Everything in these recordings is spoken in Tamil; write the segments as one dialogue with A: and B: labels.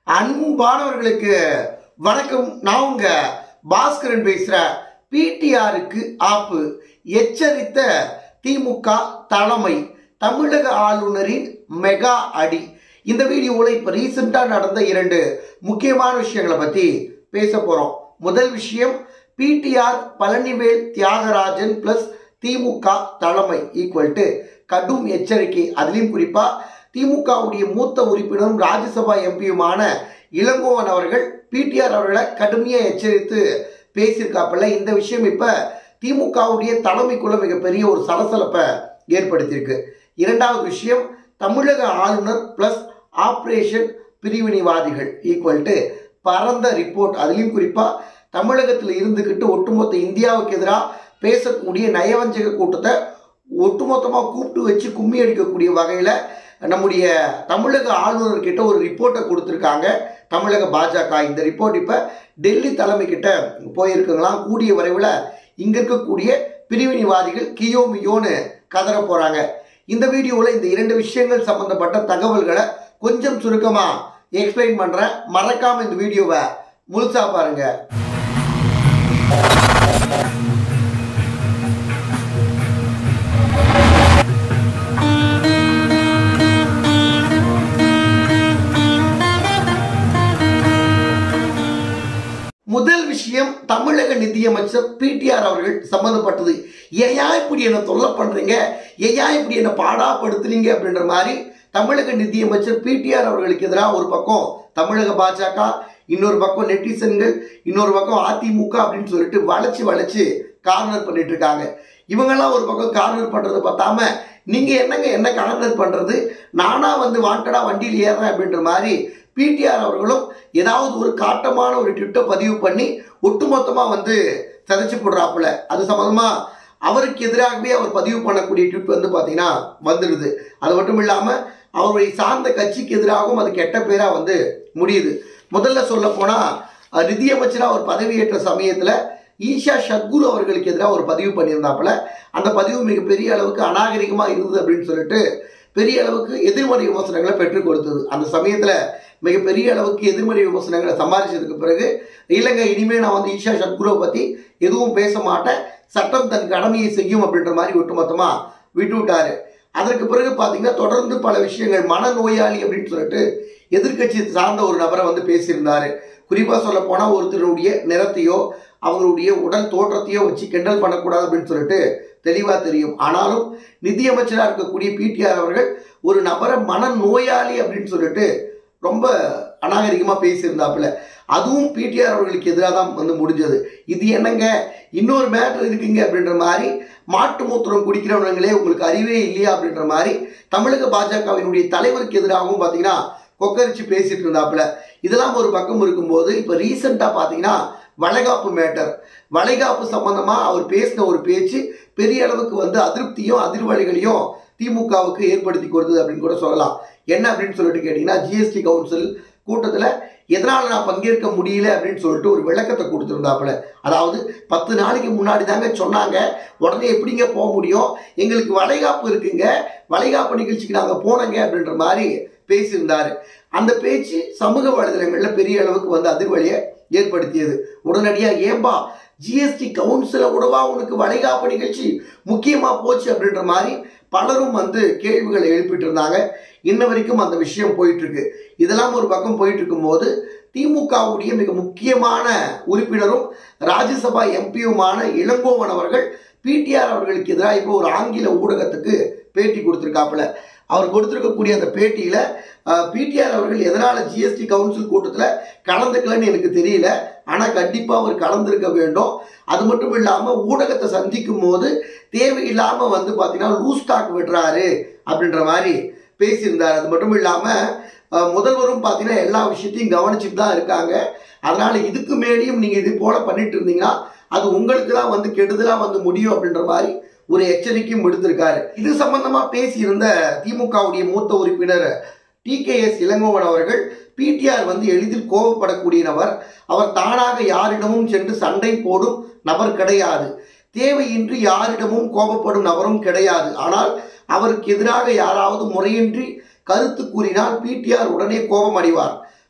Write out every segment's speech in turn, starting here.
A: அன்பானவர்களுக்கு வணக்கம் நான் உங்க பாஸ்கரன் பேசுறேன் பிடிஆருக்கு ஆப்பு எச்சரித்த திமுக தலைமை தமிழக ஆளுநரின் மெகா அடி இந்த வீடியோவில் இப்போ ரீசெண்டாக நடந்த இரண்டு முக்கியமான விஷயங்களை பற்றி பேச போகிறோம் முதல் விஷயம் பிடிஆர் பழனிவேல் தியாகராஜன் ப்ளஸ் திமுக தலைமை ஈக்குவல் டு கடும் எச்சரிக்கை அதுலேயும் குறிப்பாக திமுகவுடைய மூத்த உறுப்பினரும் ராஜ்யசபா எம்பியுமான இளங்கோவன் அவர்கள் பிடிஆர் அவர்களை கடுமையாக எச்சரித்து பேசியிருக்காப்புல இந்த விஷயம் இப்போ திமுகவுடைய தலைமைக்குள்ள மிகப்பெரிய ஒரு சலசலப்பை ஏற்படுத்தியிருக்கு இரண்டாவது விஷயம் தமிழக ஆளுநர் ப்ளஸ் ஆப்ரேஷன் பிரிவினைவாதிகள் ஈக்குவல் டு பரந்த ரிப்போர்ட் அதுலேயும் குறிப்பாக தமிழகத்தில் இருந்துக்கிட்டு ஒட்டுமொத்த இந்தியாவுக்கு எதிராக பேசக்கூடிய நயவஞ்சக கூட்டத்தை ஒட்டுமொத்தமாக கூப்பிட்டு வச்சு கும்மி அடிக்கக்கூடிய வகையில் நம்முடைய தமிழக ஆளுநர்கிட்ட ஒரு ரிப்போர்ட்டை கொடுத்துருக்காங்க தமிழக பாஜக இந்த ரிப்போர்ட் இப்போ டெல்லி தலைமைக்கிட்ட போயிருக்குங்களாம் கூடிய விரைவில் இங்கே இருக்கக்கூடிய பிரிவினைவாதிகள் கியோ மியோன்னு கதற போகிறாங்க இந்த வீடியோவில் இந்த இரண்டு விஷயங்கள் சம்பந்தப்பட்ட தகவல்களை கொஞ்சம் சுருக்கமாக எக்ஸ்பிளைன் பண்ணுறேன் மறக்காமல் இந்த வீடியோவை முழுசா பாருங்கள் முதல் விஷயம் தமிழக நிதியமைச்சர் பிடிஆர் அவர்கள் சம்மந்தப்பட்டது ஏயா இப்படி என்ன தொல்லை பண்றீங்க ஏயா இப்படி என்ன பாடாப்படுத்துறீங்க அப்படின்ற மாதிரி தமிழக நிதியமைச்சர் பிடிஆர் அவர்களுக்கு எதிராக ஒரு பக்கம் தமிழக பாஜக இன்னொரு பக்கம் நெட்டிசன்கள் இன்னொரு பக்கம் அதிமுக அப்படின்னு சொல்லிட்டு வளைச்சு வளைச்சு கார்னர் பண்ணிட்டு இருக்காங்க இவங்கெல்லாம் ஒரு பக்கம் கார்னர் பண்றதை பார்த்தாம நீங்க என்னங்க என்ன கார்னர் பண்றது நானா வந்து வாண்டடா வண்டியில் ஏறுறேன் அப்படின்ற மாதிரி பிடிஆர் அவர்களும் ஏதாவது ஒரு காட்டமான ஒரு ட்விட்டை பதிவு பண்ணி ஒட்டுமொத்தமாக வந்து சதைச்சு போடுறாப்புல அது சம்மந்தமாக அவருக்கு எதிராகவே அவர் பதிவு பண்ணக்கூடிய ட்விட் வந்து பார்த்தீங்கன்னா வந்துடுது அது மட்டும் இல்லாமல் அவருடைய சார்ந்த கட்சிக்கு எதிராகவும் அது கெட்ட பேராக வந்து முடியுது முதல்ல சொல்ல போனால் நிதியமைச்சராக அவர் பதவியேற்ற சமயத்தில் ஈஷா சத்குரு அவர்களுக்கு எதிராக ஒரு பதிவு பண்ணியிருந்தாப்புல அந்த பதிவு மிகப்பெரிய அளவுக்கு அநாகரிகமாக இருந்தது அப்படின்னு சொல்லிட்டு பெரிய அளவுக்கு எதிர்மறை விமர்சனங்களை பெற்றுக் கொடுத்தது அந்த சமயத்தில் மிகப்பெரிய அளவுக்கு எதிர்மறை விமர்சனங்களை சம்பாதிச்சதுக்கு பிறகு இல்லைங்க இனிமேல் நான் வந்து ஈஷா சத்குருவை பற்றி எதுவும் பேச மாட்டேன் சட்டம் தன் கடமையை செய்யும் அப்படின்ற மாதிரி ஒட்டுமொத்தமாக விட்டு விட்டாரு அதற்கு பிறகு பார்த்தீங்கன்னா தொடர்ந்து பல விஷயங்கள் மனநோயாளி அப்படின்னு சொல்லிட்டு எதிர்கட்சி சார்ந்த ஒரு நபரை வந்து பேசியிருந்தாரு குறிப்பாக சொல்ல போனால் ஒருத்தருடைய நிறத்தையோ அவங்களுடைய உடல் தோற்றத்தையோ வச்சு கிண்டல் பண்ணக்கூடாது அப்படின்னு சொல்லிட்டு தெளிவாக தெரியும் ஆனாலும் நிதியமைச்சராக இருக்கக்கூடிய பிடிஆர் அவர்கள் ஒரு நபரை மனநோயாளி அப்படின்னு சொல்லிட்டு ரொம்ப அநாகரிகமாக பேசியிருந்தாப்புல அதுவும் பிடிஆர் அவர்களுக்கு எதிராக தான் வந்து முடிஞ்சது இது என்னங்க இன்னொரு மேட்ரு இருக்குங்க அப்படின்ற மாதிரி மாட்டு மூத்திரம் குடிக்கிறவங்களே உங்களுக்கு அறிவே இல்லையா அப்படின்ற மாதிரி தமிழக பாஜகவினுடைய தலைவருக்கு எதிராகவும் பார்த்தீங்கன்னா கொக்கரிச்சு பேசிட்டு இருந்தாப்புல இதெல்லாம் ஒரு பக்கம் இருக்கும்போது இப்போ ரீசெண்டாக பார்த்தீங்கன்னா வளைகாப்பு மேட்டர் வளைகாப்பு சம்பந்தமாக அவர் பேசின ஒரு பேச்சு பெரிய அளவுக்கு வந்து அதிருப்தியும் அதிர்வலைகளையும் திமுகவுக்கு ஏற்படுத்தி கொடுத்தது அப்படின்னு கூட சொல்லலாம் என்ன அப்படின்னு சொல்லிட்டு கேட்டிங்கன்னா ஜிஎஸ்டி கவுன்சில் கூட்டத்தில் எதனால் நான் பங்கேற்க முடியல அப்படின்னு சொல்லிட்டு ஒரு விளக்கத்தை கொடுத்துருந்தாப்புல அதாவது பத்து நாளைக்கு முன்னாடி தாங்க சொன்னாங்க உடனே எப்படிங்க போக முடியும் எங்களுக்கு வளைகாப்பு இருக்குங்க வளைகாப்பு நிகழ்ச்சிக்கு நாங்கள் போனோங்க அப்படின்ற மாதிரி பேசியிருந்தாரு அந்த பேச்சு சமூக வலைதளங்களில் பெரிய அளவுக்கு வந்து அதிர்வலியை ஏற்படுத்தியது உடனடியாக ஏன்பா ஜிஎஸ்டி கவுன்சில கூடவா உனக்கு வளைகாப்பு நிகழ்ச்சி முக்கியமாக போச்சு அப்படின்ற மாதிரி பலரும் வந்து கேள்விகளை எழுப்பிட்டு இருந்தாங்க இன்ன வரைக்கும் அந்த விஷயம் போயிட்டு இருக்கு இதெல்லாம் ஒரு பக்கம் போயிட்டு இருக்கும்போது திமுகவுடைய மிக முக்கியமான உறுப்பினரும் ராஜ்யசபா எம்பியுமான இளங்கோவன் அவர்கள் பிடிஆர் அவர்களுக்கு எதிராக இப்போ ஒரு ஆங்கில ஊடகத்துக்கு பேட்டி கொடுத்துருக்காப்புல அவர் கொடுத்துருக்கக்கூடிய அந்த பேட்டியில் பிடிஆர் அவர்கள் எதனால் ஜிஎஸ்டி கவுன்சில் கூட்டத்தில் கலந்துக்கலன்னு எனக்கு தெரியல ஆனால் கண்டிப்பாக அவர் கலந்துருக்க வேண்டும் அது மட்டும் இல்லாமல் ஊடகத்தை சந்திக்கும் போது தேவையில்லாமல் வந்து பார்த்தீங்கன்னா லூஸ் ஸ்டாக் விடுறாரு அப்படின்ற மாதிரி பேசியிருந்தார் அது மட்டும் இல்லாமல் முதல்வரும் பார்த்தீங்கன்னா எல்லா விஷயத்தையும் கவனிச்சுட்டு தான் இருக்காங்க அதனால் இதுக்கு மேலேயும் நீங்கள் இது போல் பண்ணிட்டு இருந்தீங்கன்னா அது உங்களுக்கு தான் வந்து கெடுதலாக வந்து முடியும் அப்படின்ற மாதிரி ஒரு எச்சரிக்கையும் விடுத்திருக்காரு இது சம்பந்தமா பேசியிருந்த திமுகவுடைய மூத்த உறுப்பினர் டி கே எஸ் இளங்கோவன் அவர்கள் பிடிஆர் வந்து எளிதில் கோபப்படக்கூடிய நபர் அவர் தானாக யாரிடமும் சென்று சண்டை போடும் நபர் கிடையாது தேவையின்றி யாரிடமும் கோபப்படும் நபரும் கிடையாது ஆனால் அவருக்கு எதிராக யாராவது முறையின்றி கருத்து கூறினால் பிடிஆர் உடனே கோபம் அடைவார்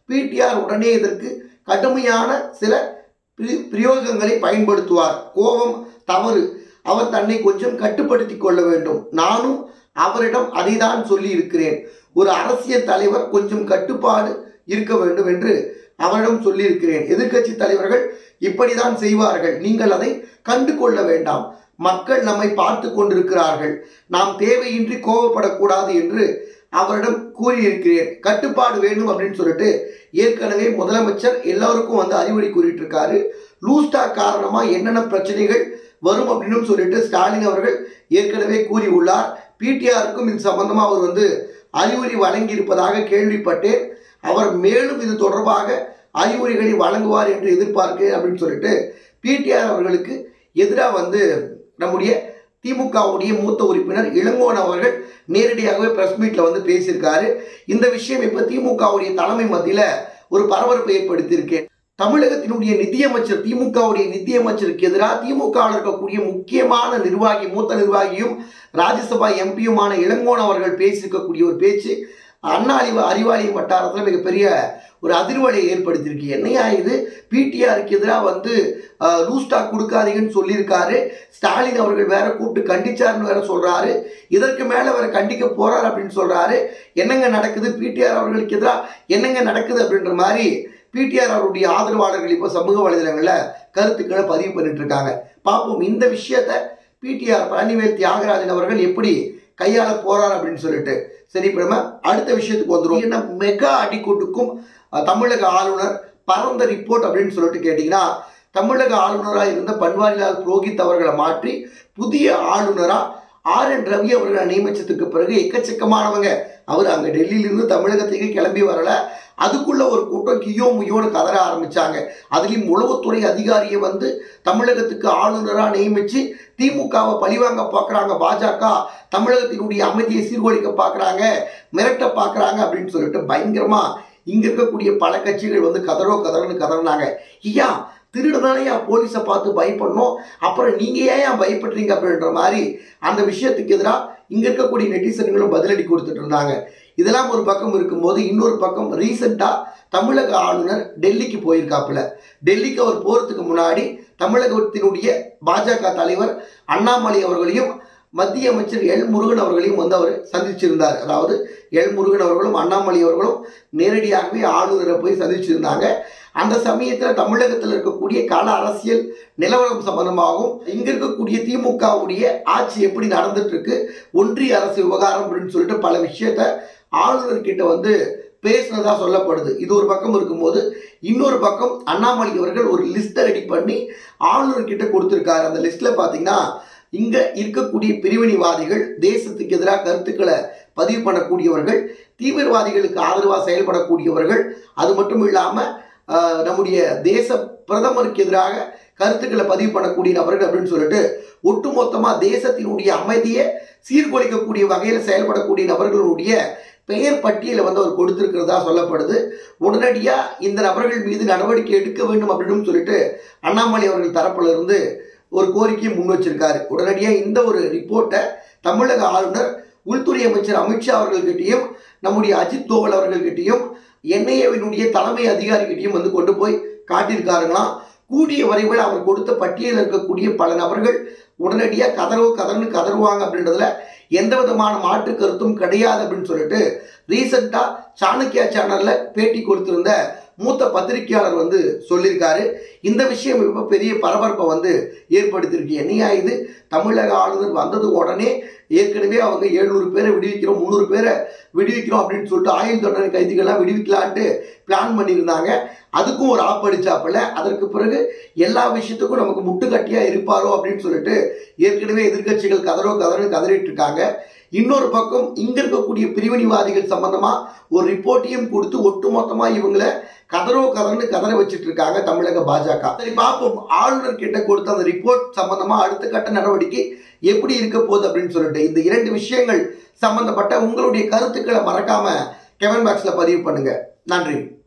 A: பிடிஆர் உடனே இதற்கு கடுமையான சில பிரி- பிரயோகங்களை பயன்படுத்துவார் கோபம் தவறு அவர் தன்னை கொஞ்சம் கட்டுப்படுத்தி கொள்ள வேண்டும் நானும் அவரிடம் அதைதான் சொல்லி இருக்கிறேன் ஒரு அரசியல் தலைவர் கொஞ்சம் கட்டுப்பாடு இருக்க வேண்டும் என்று அவரிடம் சொல்லியிருக்கிறேன் எதிர்க்கட்சி தலைவர்கள் இப்படிதான் செய்வார்கள் நீங்கள் அதை கண்டு கொள்ள வேண்டாம் மக்கள் நம்மை பார்த்து கொண்டிருக்கிறார்கள் நாம் தேவையின்றி கோபப்படக்கூடாது என்று அவரிடம் கூறியிருக்கிறேன் கட்டுப்பாடு வேண்டும் அப்படின்னு சொல்லிட்டு ஏற்கனவே முதலமைச்சர் எல்லாருக்கும் வந்து அறிவுரை கூறிட்டு இருக்காரு லூஸ்டா காரணமா என்னென்ன பிரச்சனைகள் வரும் அப்படின்னு சொல்லிட்டு ஸ்டாலின் அவர்கள் ஏற்கனவே கூறியுள்ளார் பிடிஆருக்கும் இது சம்பந்தமா அவர் வந்து அறிவுரை வழங்கி இருப்பதாக கேள்விப்பட்டேன் அவர் மேலும் இது தொடர்பாக அறிவுரைகளை வழங்குவார் என்று எதிர்பார்க்கிறேன் அப்படின்னு சொல்லிட்டு பிடிஆர் அவர்களுக்கு எதிராக வந்து நம்முடைய திமுகவுடைய மூத்த உறுப்பினர் இளங்கோன் அவர்கள் நேரடியாகவே பிரஸ் மீட்ல வந்து பேசியிருக்காரு இந்த விஷயம் இப்ப திமுகவுடைய தலைமை மத்தியில ஒரு பரபரப்பை ஏற்படுத்தியிருக்கேன் தமிழகத்தினுடைய நிதியமைச்சர் திமுகவுடைய நிதியமைச்சருக்கு எதிராக திமுகவில் இருக்கக்கூடிய முக்கியமான நிர்வாகி மூத்த நிர்வாகியும் ராஜ்யசபா எம்பியுமான இளங்கோன் அவர்கள் பேசியிருக்கக்கூடிய ஒரு பேச்சு அண்ணா அறிவ அறிவாலயம் வட்டாரத்தில் மிகப்பெரிய ஒரு அதிர்வலையை ஏற்படுத்தியிருக்கு என்னையா இது பிடிஆருக்கு எதிராக வந்து லூஸ் ஸ்டாக் கொடுக்காதீங்கன்னு சொல்லியிருக்காரு ஸ்டாலின் அவர்கள் வேற கூப்பிட்டு கண்டிச்சாருன்னு வேற சொல்றாரு இதற்கு மேல வேற கண்டிக்க போறாரு அப்படின்னு சொல்றாரு என்னங்க நடக்குது பிடிஆர் அவர்களுக்கு எதிராக என்னங்க நடக்குது அப்படின்ற மாதிரி பிடிஆர் அவருடைய ஆதரவாளர்கள் இப்போ சமூக வலைதளங்களில் கருத்துக்களை பதிவு பண்ணிட்டு இருக்காங்க பார்ப்போம் இந்த விஷயத்த பிடிஆர் பழனிவேல் தியாகராஜன் அவர்கள் எப்படி கையாள போறார் அப்படின்னு சொல்லிட்டு சரி இப்போ நம்ம அடுத்த விஷயத்துக்கு வந்துடும் என்ன மெகா அடி கொடுக்கும் அஹ், தமிழக ஆளுநர் பரந்த ரிப்போர்ட் அப்படின்னு சொல்லிட்டு கேட்டிங்கன்னா தமிழக ஆளுநராக இருந்த பன்வாரிலால் புரோஹித் அவர்களை மாற்றி புதிய ஆளுநரா ஆர் என் ரவி அவர்களை நியமிச்சதுக்கு பிறகு எக்கச்சக்கமானவங்க அவர் அங்க டெல்லியிலிருந்து தமிழகத்துக்கு கிளம்பி வரல அதுக்குள்ள ஒரு கூட்டம் கியோ முயோன்னு கதற ஆரம்பிச்சாங்க அதுலயும் உளவுத்துறை அதிகாரியை வந்து தமிழகத்துக்கு ஆளுநரா நியமிச்சு திமுகவை பழிவாங்க பார்க்கறாங்க பாஜக தமிழகத்தினுடைய அமைதியை சீர்குலைக்க பார்க்கறாங்க மிரட்ட பார்க்கறாங்க அப்படின்னு சொல்லிட்டு பயங்கரமா இங்க இருக்கக்கூடிய பல கட்சிகள் வந்து கதறோ கதறன்னு கதறினாங்க ஐயா திருடுதானையா போலீஸை பார்த்து பயப்படணும் அப்புறம் நீங்க ஏன் ஏன் பயப்படுறீங்க அப்படின்ற மாதிரி அந்த விஷயத்துக்கு எதிராக இங்க இருக்கக்கூடிய நெட்டிசன்களும் பதிலடி கொடுத்துட்டு இருந்தாங்க இதெல்லாம் ஒரு பக்கம் இருக்கும்போது இன்னொரு பக்கம் ரீசெண்டா தமிழக ஆளுநர் டெல்லிக்கு போயிருக்காப்புல டெல்லிக்கு அவர் போறதுக்கு முன்னாடி தமிழகத்தினுடைய பாஜக தலைவர் அண்ணாமலை அவர்களையும் மத்திய அமைச்சர் எல் முருகன் அவர்களையும் வந்து அவர் சந்திச்சிருந்தார் அதாவது எல் முருகன் அவர்களும் அண்ணாமலை அவர்களும் நேரடியாகவே ஆளுநரை போய் சந்திச்சிருந்தாங்க அந்த சமயத்தில் தமிழகத்தில் இருக்கக்கூடிய கள அரசியல் நிலவரம் சம்பந்தமாகவும் இங்க இருக்கக்கூடிய திமுகவுடைய ஆட்சி எப்படி நடந்துட்டு இருக்கு ஒன்றிய அரசு விவகாரம் அப்படின்னு சொல்லிட்டு பல விஷயத்த ஆளுநர்கிட்ட வந்து பேசினதா சொல்லப்படுது இது ஒரு பக்கம் இருக்கும்போது இன்னொரு பக்கம் அண்ணாமலை அவர்கள் ஒரு லிஸ்ட்டை ரெடி பண்ணி ஆளுநர்கிட்ட கொடுத்துருக்காரு அந்த லிஸ்ட்ல பாத்தீங்கன்னா இங்க இருக்கக்கூடிய பிரிவினைவாதிகள் தேசத்துக்கு எதிராக கருத்துக்களை பதிவு பண்ணக்கூடியவர்கள் தீவிரவாதிகளுக்கு ஆதரவாக செயல்படக்கூடியவர்கள் அது மட்டும் இல்லாம ஆஹ், நம்முடைய தேச பிரதமருக்கு எதிராக கருத்துக்களை பதிவு பண்ணக்கூடிய நபர்கள் அப்படின்னு சொல்லிட்டு ஒட்டுமொத்தமா தேசத்தினுடைய அமைதியை சீர்குலைக்கக்கூடிய வகையில் செயல்படக்கூடிய நபர்களுடைய பெயர் பட்டியலை வந்து அவர் கொடுத்திருக்கிறதா சொல்லப்படுது உடனடியா இந்த நபர்கள் மீது நடவடிக்கை எடுக்க வேண்டும் அப்படின்னு சொல்லிட்டு அண்ணாமலை அவர்கள் தரப்புல இருந்து ஒரு கோரிக்கையை முன் வச்சிருக்காரு உடனடியா இந்த ஒரு ரிப்போர்ட்டை தமிழக ஆளுநர் உள்துறை அமைச்சர் அமித்ஷா அவர்கள்கிட்டயும் நம்முடைய அஜித் தோவல் அவர்கள்கிட்டயும் என்ஐஏவினுடைய தலைமை அதிகாரிகிட்டையும் வந்து கொண்டு போய் காட்டியிருக்காருங்களாம் கூடிய விரைவில் அவர் கொடுத்த பட்டியலில் இருக்கக்கூடிய பல நபர்கள் உடனடியாக கதறவு கதர்னு கதறுவாங்க அப்படின்றதுல எந்த விதமான மாற்று கருத்தும் கிடையாது அப்படின்னு சொல்லிட்டு ரீசெண்டா சாணக்கியா சேனல்ல பேட்டி கொடுத்திருந்த மூத்த பத்திரிகையாளர் வந்து சொல்லியிருக்காரு இந்த விஷயம் இப்ப பெரிய பரபரப்பை வந்து ஏற்படுத்தியிருக்கு என்னையா இது தமிழக ஆளுநர் வந்தது உடனே ஏற்கனவே அவங்க எழுநூறு பேரை விடுவிக்கிறோம் முந்நூறு பேரை விடுவிக்கிறோம் அப்படின்னு சொல்லிட்டு ஆயுள் தண்டனை கைதிகள்லாம் விடுவிக்கலான்ட்டு பிளான் பண்ணியிருந்தாங்க அதுக்கும் ஒரு ஆப் அடிச்சாப்புல அதற்கு பிறகு எல்லா விஷயத்துக்கும் நமக்கு முட்டுக்கட்டியா இருப்பாரோ அப்படின்னு சொல்லிட்டு ஏற்கனவே எதிர்க்கட்சிகள் கதறோ கதறன்னு கதறிட்டு இருக்காங்க இன்னொரு பக்கம் இங்க இருக்கக்கூடிய பிரிவினைவாதிகள் சம்பந்தமா ஒரு ரிப்போர்ட்டையும் கொடுத்து ஒட்டுமொத்தமா இவங்களை கதறோ கதறன்னு கதற வச்சிட்டு இருக்காங்க தமிழக பாஜக சரி பார்ப்போம் ஆளுநர் கிட்ட கொடுத்த அந்த ரிப்போர்ட் சம்பந்தமா அடுத்த கட்ட நடவடிக்கை எப்படி இருக்க போகுது அப்படின்னு சொல்லிட்டு இந்த இரண்டு விஷயங்கள் சம்பந்தப்பட்ட உங்களுடைய கருத்துக்களை மறக்காம கமெண்ட் பாக்ஸ்ல பதிவு பண்ணுங்க நன்றி